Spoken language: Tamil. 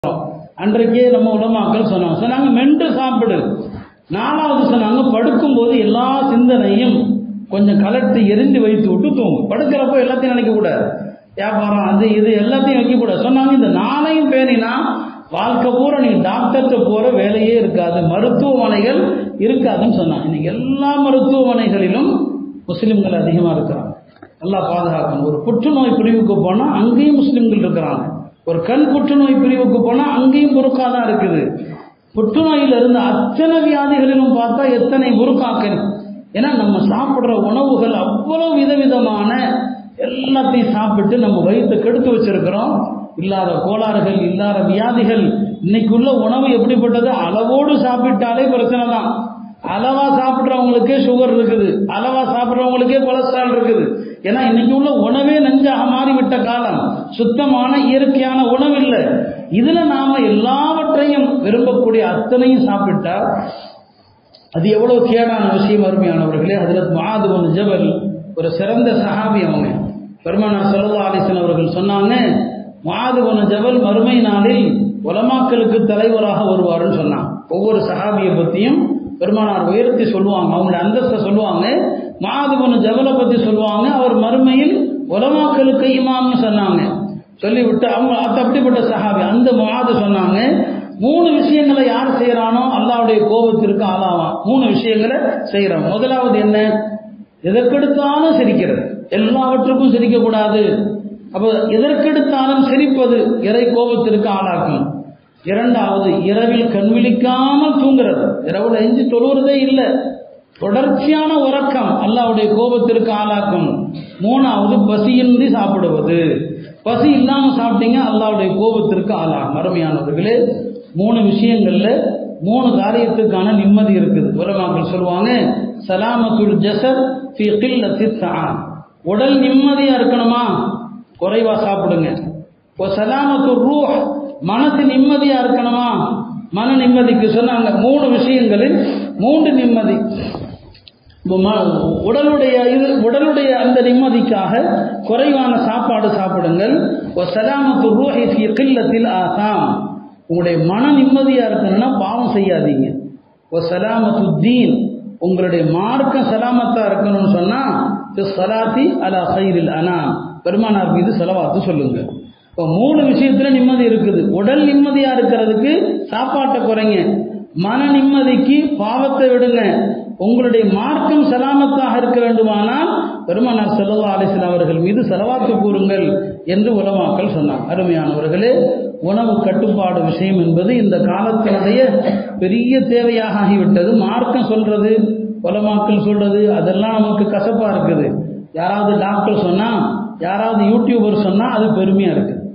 அன்றைக்கே நம்ம உலமாக்கள் சொன்னாங்க சொன்னாங்க மென்று சாப்பிடு நாலாவது சொன்னாங்க படுக்கும்போது எல்லா சிந்தனையும் கொஞ்சம் கலட்டி எரிந்து வைத்து விட்டு தூங்கும் படுக்கிறப்போ எல்லாத்தையும் நினைக்க கூடாது வியாபாரம் அது இது எல்லாத்தையும் வைக்கக்கூடாது சொன்னாங்க இந்த நாளையும் பேணினா வாழ்க்கை பூரா நீ டாக்டர்கிட்ட போற வேலையே இருக்காது மருத்துவமனைகள் இருக்காதுன்னு சொன்னாங்க இன்னைக்கு எல்லா மருத்துவமனைகளிலும் முஸ்லிம்கள் அதிகமாக இருக்கிறாங்க நல்லா பாதுகாக்கணும் ஒரு புற்றுநோய் பிரிவுக்கு போனால் அங்கேயும் முஸ்லிம்கள் இருக்கிறாங்க ஒரு கண் புற்றுநோய் பிரிவுக்கு போனால் அங்கேயும் புருக்கா தான் இருக்குது புற்றுநோயில் இருந்த அத்தனை வியாதிகளிலும் பார்த்தா எத்தனை புருக்காக்கள் ஏன்னா நம்ம சாப்பிட்ற உணவுகள் அவ்வளவு விதவிதமான எல்லாத்தையும் சாப்பிட்டு நம்ம வயிற்றை கெடுத்து வச்சிருக்கிறோம் இல்லாத கோளாறுகள் இல்லாத வியாதிகள் இன்னைக்கு உள்ள உணவு எப்படிப்பட்டது அளவோடு சாப்பிட்டாலே பிரச்சனை தான் அளவா சாப்பிட்றவங்களுக்கே சுகர் இருக்குது அளவா சாப்பிட்றவங்களுக்கே கொலஸ்ட்ரால் இருக்குது ஏன்னா இன்னைக்கு உள்ள உணவே நஞ்சாக மாறிவிட்ட காலம் சுத்தமான இயற்கையான உணவு இல்லை இதுல நாம எல்லாவற்றையும் விரும்பக்கூடிய அத்தனையும் சாப்பிட்டா அது எவ்வளவு கேடான விஷயம் அருமையானவர்களே ஹஜரத் மகாதுவன் ஜபல் ஒரு சிறந்த சஹாபி அவங்க பெருமானார் சல்லா அலிசன் அவர்கள் சொன்னாங்க மகாதுவன் ஜபல் மறுமை நாளில் உலமாக்களுக்கு தலைவராக வருவாருன்னு சொன்னாங்க ஒவ்வொரு சஹாபியை பற்றியும் பெருமானார் உயர்த்தி சொல்லுவாங்க அவங்களுடைய அந்தஸ்தை சொல்லுவாங்க மாதுபனு ஜபலை பற்றி சொல்லுவாங்க அவர் மறுமையில் உலமாக்களுக்கு இமாம்னு சொன்னாங்க சொல்லிவிட்டு அவங்க அது அப்படிப்பட்ட சஹாபி அந்த மாது சொன்னாங்க மூணு விஷயங்களை யார் செய்யறானோ அல்லாவுடைய கோபத்திற்கு ஆளாவான் மூணு விஷயங்களை செய்யறான் முதலாவது என்ன எதற்கெடுத்தாலும் சிரிக்கிறது எல்லாவற்றுக்கும் சிரிக்கக்கூடாது அப்போ எதற்கெடுத்தாலும் சிரிப்பது இறை கோபத்திற்கு ஆளாக்கும் இரண்டாவது இரவில் கண் விழிக்காமல் தூங்குறது இரவுல எஞ்சி தொழுவுறதே இல்லை தொடர்ச்சியான உறக்கம் அல்லாவுடைய கோபத்திற்கு ஆளாக்கும் மூணாவது பசியின்றி சாப்பிடுவது பசி இல்லாம சாப்பிட்டீங்க அல்லாவுடைய கோபத்திற்கு ஆளாகும் அருமையானவர்களே மூணு விஷயங்கள்ல மூணு காரியத்துக்கான நிம்மதி இருக்குது உலமாக்கள் சொல்லுவாங்க சலாமத்துல் ஜசத் ஃபி கில்லத்தி தஆம் உடல் நிம்மதியா இருக்கணுமா குறைவா சாப்பிடுங்க இப்போ சலாமத்து ரூஹ் மனசு நிம்மதியா இருக்கணுமா மன நிம்மதிக்கு சொன்னாங்க மூணு விஷயங்களில் மூன்று நிம்மதி உடலுடைய இது உடலுடைய அந்த நிம்மதிக்காக குறைவான சாப்பாடு சாப்பிடுங்கள் சலாமத்து ரூஹி ஃபி கில்லத்தில் ஆசாம் உங்களுடைய மன நிம்மதியா இருக்கணும்னா பாவம் செய்யாதீங்க ஓ சலாமத்து தீன் உங்களுடைய மார்க்கம் சலாமத்தா இருக்கணும்னு சொன்னா சலாத்தி அலா சைரில் அனா பெருமானார் மீது செலவாத்து சொல்லுங்க இப்போ மூணு விஷயத்துல நிம்மதி இருக்குது உடல் நிம்மதியா இருக்கிறதுக்கு சாப்பாட்டை குறைங்க மன நிம்மதிக்கு பாவத்தை விடுங்க உங்களுடைய மார்க்கம் சலாமத்தாக இருக்க வேண்டுமானால் பெருமானார் செல்லவா அலிஸ்லாம் அவர்கள் மீது செலவாத்து கூறுங்கள் என்று உலமாக்கள் சொன்னார் அருமையானவர்களே உணவு கட்டுப்பாடு விஷயம் என்பது இந்த காலத்தினுடைய பெரிய தேவையாக ஆகிவிட்டது மார்க்கம் சொல்றது உலமாக்கள் சொல்றது அதெல்லாம் நமக்கு கசப்பா இருக்குது யாராவது டாக்டர் சொன்னா யாராவது யூடியூபர் சொன்னா அது பெருமையா இருக்குது